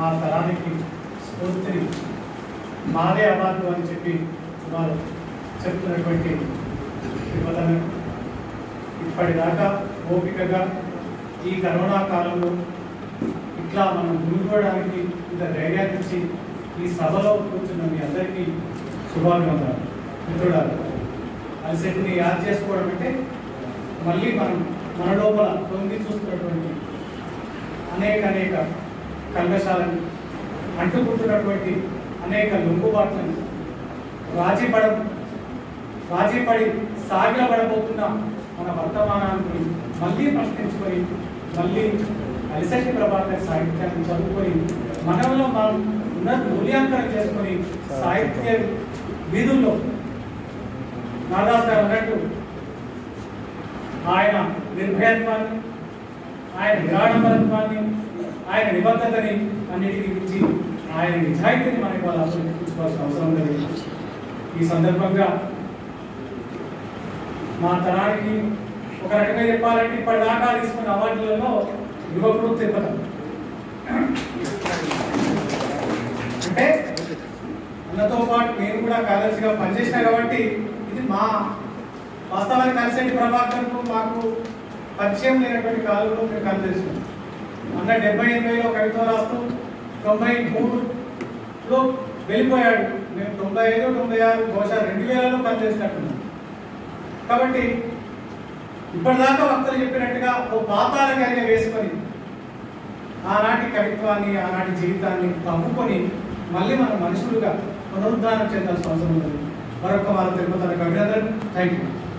ఆ తరానికి స్ఫూర్తిని మాదే అవార్డు అని చెప్పి వారు చెప్తున్నటువంటి యువతను ఇప్పటిదాకా ఓపికగా ఈ కరోనా కాలంలో ఇట్లా మనం ముందుకోవడానికి ఇంత ధైర్యాన్ని ఇచ్చి ఈ సభలో కూర్చున్న మీ అందరికీ శుభాభివందనాలు మిత్రుడారు అలసటిని యాద్ చేసుకోవడం అంటే మళ్ళీ మనం మన లోపల తొంగి చూస్తున్నటువంటి అనేక అనేక కల్మశాలను అంటుకుంటున్నటువంటి అనేక లొంగుబాట్లను రాజీపడం రాజీపడి సాగిలపడబోతున్న మన వర్తమానాన్ని మళ్ళీ ప్రశ్నించుకొని మళ్ళీ అలిసెట్టి ప్రభాకర్ సాహిత్యాన్ని చదువుకొని మనలో మనం ఉన్న మూల్యాంకనం చేసుకొని సాహిత్య వీధుల్లో నాదాస్ గారు అన్నట్టు ఆయన నిర్భయత్వాన్ని ఆయన నిరాడంబరత్వాన్ని ఆయన నిబద్ధతని అన్నిటికీ ఇచ్చి ఆయన నిజాయితీని మనకి వాళ్ళు అసలు గుర్తుంచుకోవాల్సిన అవసరం లేదు ఈ సందర్భంగా మా తరానికి ఒక రకంగా చెప్పాలంటే ఇప్పటిదాకా తీసుకున్న అవార్డులలో యువకుడు తిరుపతి అంటే అన్నతో పాటు నేను కూడా కాలేజీగా పనిచేసిన కాబట్టి ఇది మా వాస్తవానికి కలిసేటి ప్రభాకర్కు మాకు పరిచయం లేనటువంటి కాలంలో మేము కలిసి అన్న డెబ్బై ఎనభైలో కవిత్వం రాస్తూ తొంభై మూడులో వెళ్ళిపోయాడు మేము తొంభై ఐదు తొంభై ఆరు బహుశా రెండు వేలలో పనిచేసినట్టున్నాం కాబట్టి ఇప్పటిదాకా వక్తలు చెప్పినట్టుగా ఓ పాతాల కలిగ వేసుకొని ఆనాటి కవిత్వాన్ని ఆనాటి జీవితాన్ని తమ్ముకొని మళ్ళీ మనం మనుషులుగా పునరుద్ధానం చెందాల్సిన అవసరం ఉంది మరొక వారం తిరుపతి అభినందన థ్యాంక్ యూ